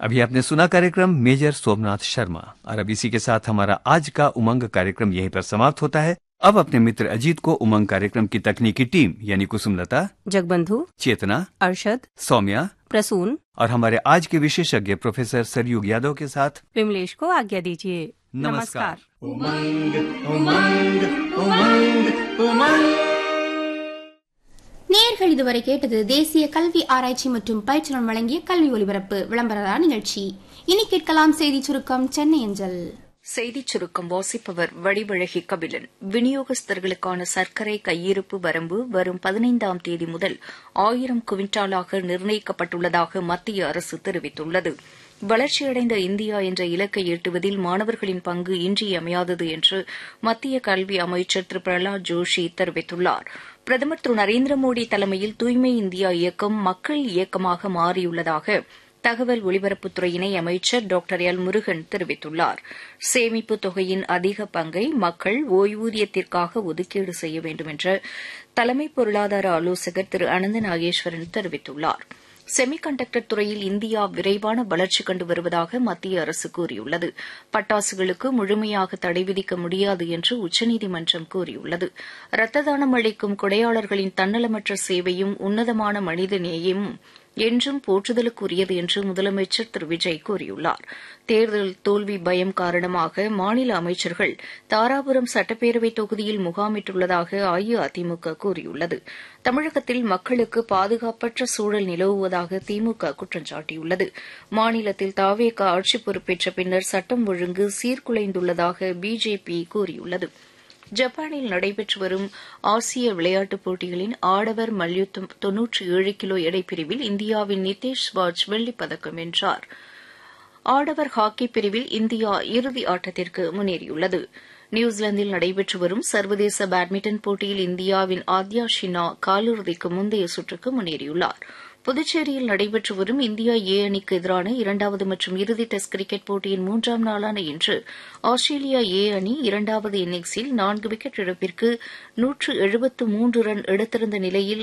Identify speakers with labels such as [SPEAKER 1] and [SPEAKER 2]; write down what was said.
[SPEAKER 1] अभी आपने सुना कार्यक्रम मेजर सोमनाथ शर्मा और अब इसी के साथ हमारा आज का उमंग कार्यक्रम यहीं पर समाप्त होता है अब अपने मित्र अजीत को उमंग कार्यक्रम की तकनीकी टीम यानी कुसुमलता
[SPEAKER 2] जगबंधु
[SPEAKER 1] चेतना
[SPEAKER 2] अरशद
[SPEAKER 1] सौम्या
[SPEAKER 2] प्रसून
[SPEAKER 1] और हमारे आज के विशेषज्ञ प्रोफेसर सरयुग यादव के साथ
[SPEAKER 2] विमलेश को आज्ञा दीजिए
[SPEAKER 1] नमस्कार।
[SPEAKER 3] उमंग उमंग उमंग उमंग
[SPEAKER 4] நேர்கள் இதுவரை கேட்டது தேசிய கல்வி ஆராய்ச்சி மற்றும் பயிற்றுனர் வழங்கிய கல்வி ஒலிபரப்பு விளம்பரதா நிகழ்ச்சி இனி கேட்கலாம் செய்தி சுருக்கம் சென்னை அஞ்சல்
[SPEAKER 5] செய்திச் சுருக்கம் வாசிப்பவர் வடிவழகி கபிலன் விநியோகஸ்தர்களுக்கான சர்க்கரை கையிருப்பு வரம்பு வரும் பதினைந்தாம் தேதி முதல் ஆயிரம் குவிண்டாலாக நிர்ணயிக்கப்பட்டுள்ளதாக மத்திய அரசு தெரிவித்துள்ளது வளர்ச்சியடைந்த இந்தியா என்ற இலக்கை எட்டுவதில் மாணவர்களின் பங்கு இன்றியமையாதது என்று மத்திய கல்வி அமைச்சர் திரு பிரகலாத் ஜோஷி தெரிவித்துள்ளார் பிரதமர் திரு நரேந்திர மோடி தலைமையில் தூய்மை இந்தியா இயக்கம் மக்கள் இயக்கமாக மாறியுள்ளதாக தகவல் ஒலிபரப்புத்துறை இணை அமைச்சர் டாக்டர் எல் முருகன் தெரிவித்துள்ளார் சேமிப்பு தொகையின் அதிக பங்கை மக்கள் ஓய்வூதியத்திற்காக ஒதுக்கீடு செய்ய வேண்டும் என்று தலைமை பொருளாதார ஆலோசகர் திரு அனந்த நாகேஸ்வரன் தெரிவித்துள்ளார் செமிகண்டக்டர் துறையில் இந்தியா விரைவான வளர்ச்சி கண்டு வருவதாக மத்திய அரசு கூறியுள்ளது பட்டாசுகளுக்கு முழுமையாக தடை விதிக்க முடியாது என்று உச்சநீதிமன்றம் கூறியுள்ளது ரத்த தானம் அளிக்கும் கொடையாளர்களின் தன்னலமற்ற சேவையும் உன்னதமான மனித நேயமும் என்றும் போற்றுதலுக்குரியது என்று முதலமைச்சர் திரு விஜய் கூறியுள்ளார் தேர்தல் தோல்வி பயம் காரணமாக மாநில அமைச்சர்கள் தாராபுரம் சட்டப்பேரவை தொகுதியில் முகாமிட்டுள்ளதாக அஇஅதிமுக கூறியுள்ளது தமிழகத்தில் மக்களுக்கு பாதுகாப்பற்ற சூழல் நிலவுவதாக திமுக குற்றம் சாட்டியுள்ளது மாநிலத்தில் தாவேக ஆட்சி பொறுப்பேற்ற பின்னர் சட்டம் ஒழுங்கு சீர்குலைந்துள்ளதாக பிஜேபி கூறியுள்ளது ஜப்பானில் நடைபெற்று வரும் ஆசிய விளையாட்டுப் போட்டிகளின் ஆடவர் மல்யுத்தம் தொன்னூற்றி ஏழு கிலோ எடைப்பிரிவில் இந்தியாவின் நிதேஷ் வாஜ் வெள்ளிப் பதக்கம் வென்றார் ஆடவர் ஹாக்கி பிரிவில் இந்தியா இறுதி ஆட்டத்திற்கு முன்னேறியுள்ளது நியூசிலாந்தில் நடைபெற்று வரும் சர்வதேச பேட்மிண்டன் போட்டியில் இந்தியாவின் ஆத்யா ஷினா காலிறுதிக்கு முந்தைய சுற்றுக்கு முன்னேறியுள்ளார் புதுச்சேரியில் நடைபெற்று வரும் இந்தியா ஏ அணிக்கு எதிரான இரண்டாவது மற்றும் இறுதி டெஸ்ட் கிரிக்கெட் போட்டியின் மூன்றாம் நாளான இன்று ஆஸ்திரேலியா ஏ அணி இரண்டாவது இன்னிங்ஸில் நான்கு விக்கெட் இழப்பிற்கு நூற்று எழுபத்து மூன்று ரன் எடுத்திருந்த நிலையில்